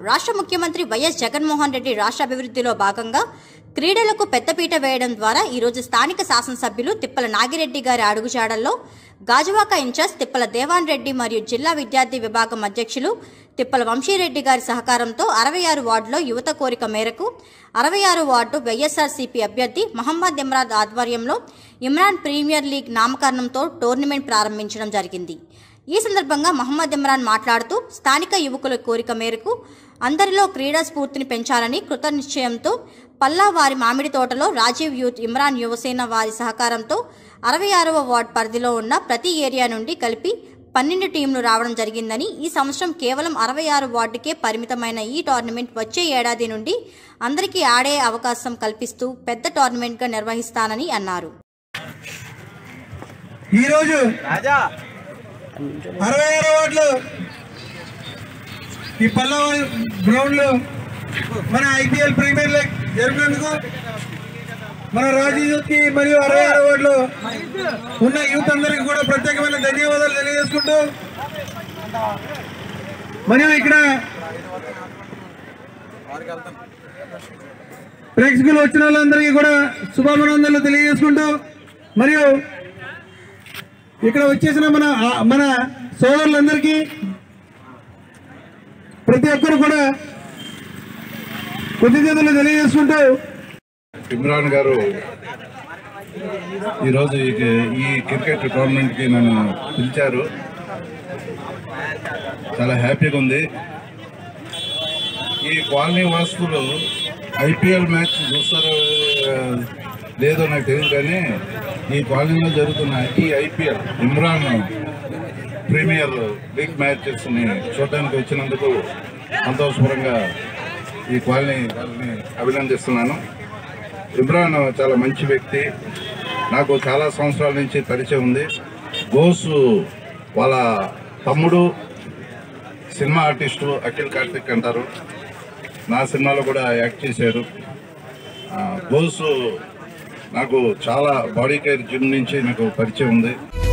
రాష్ట్ర ముఖ్యమంత్రి వైఎస్ జగన్మోహన్ రెడ్డి రాష్ట్ర అభివృద్ధిలో భాగంగా క్రీడలకు పెద్దపీట వేయడం ద్వారా ఈరోజు స్థానిక శాసనసభ్యులు తిప్పల నాగిరెడ్డి గారి అడుగుజాడల్లో గాజువాక ఇన్ఛార్జ్ తిప్పల దేవాన్ రెడ్డి మరియు జిల్లా విద్యార్థి విభాగం అధ్యక్షులు తిప్పల వంశీరెడ్డి గారి సహకారంతో అరవై ఆరు వార్డులో యువత కోరిక మేరకు అరవై ఆరు వార్డు వైఎస్ఆర్సీపీ అభ్యర్థి మహమ్మద్ ఇమ్రాద్ ఆధ్వర్యంలో ఇమ్రాన్ ప్రీమియర్ లీగ్ నామకరణంతో టోర్నమెంట్ ప్రారంభించడం జరిగింది ఈ సందర్భంగా మహమ్మద్ ఇమ్రాన్ మాట్లాడుతూ స్థానిక యువకుల కోరిక మేరకు అందరిలో క్రీడా స్ఫూర్తిని పెంచాలని కృతనిశ్చయంతో పల్లా వారి మామిడి తోటలో రాజీవ్ యూత్ ఇమ్రాన్ యువసేన వారి సహకారంతో అరవై ఆరవ వార్డ్ పరిధిలో ఉన్న ప్రతి ఏరియా నుండి కలిపి పన్నెండు టీంలు రావడం జరిగిందని ఈ సంవత్సరం కేవలం అరవై ఆరు వార్డుకే పరిమితమైన ఈ టోర్నమెంట్ వచ్చే ఏడాది నుండి అందరికీ ఆడే అవకాశం కల్పిస్తూ పెద్ద టోర్నమెంట్గా నిర్వహిస్తానని అన్నారు ఈరోజు అరవై ఆరో వార్డులో ఈ పల్లవ గ్రౌండ్ లో మన ఐపీఎల్ ప్రీమియర్ లీగ్ జరిపినందుకు మన రాజీ యూత్ కి మరియు అరవై ఆరో వార్డులో ఉన్న యూత్ అందరికి కూడా ప్రత్యేకమైన ధన్యవాదాలు తెలియజేసుకుంటూ మరియు ఇక్కడ ప్రేక్షకులు వచ్చిన వాళ్ళందరికీ కూడా శుభాభినందనలు తెలియజేసుకుంటూ మరియు ఇక్కడ వచ్చేసిన మన మన సోదరులందరికీ ప్రతి ఒక్కరు కూడా కృతజ్ఞతలు తెలియజేసుకుంటూ ఇమ్రాన్ గారు ఈరోజు ఈ ఈ క్రికెట్ టోర్నమెంట్కి నన్ను పిలిచారు చాలా హ్యాపీగా ఉంది ఈ కాలనీ వాసులు ఐపీఎల్ మ్యాచ్ చూస్తారో ఆ, లేదో నాకు తెలియదు కానీ ఈ కాలనీలో జరుగుతున్న ఈ ఐపీఎల్ ఇమ్రాన్ ప్రీమియర్ లీగ్ మ్యాచెస్ని చూడడానికి వచ్చినందుకు సంతోషపరంగా ఈ కాలనీ వాళ్ళని అభినందిస్తున్నాను ఇమ్రాన్ చాలా మంచి వ్యక్తి నాకు చాలా సంవత్సరాల నుంచి పరిచయం ఉంది గోసు వాళ్ళ తమ్ముడు సినిమా ఆర్టిస్టు అఖిల్ కార్తిక్ అంటారు నా సినిమాలో కూడా యాక్ట్ చేశారు ఆ, గోసు నాకు చాలా బాడీ కేర్ జిమ్ నుంచి నాకు పరిచయం ఉంది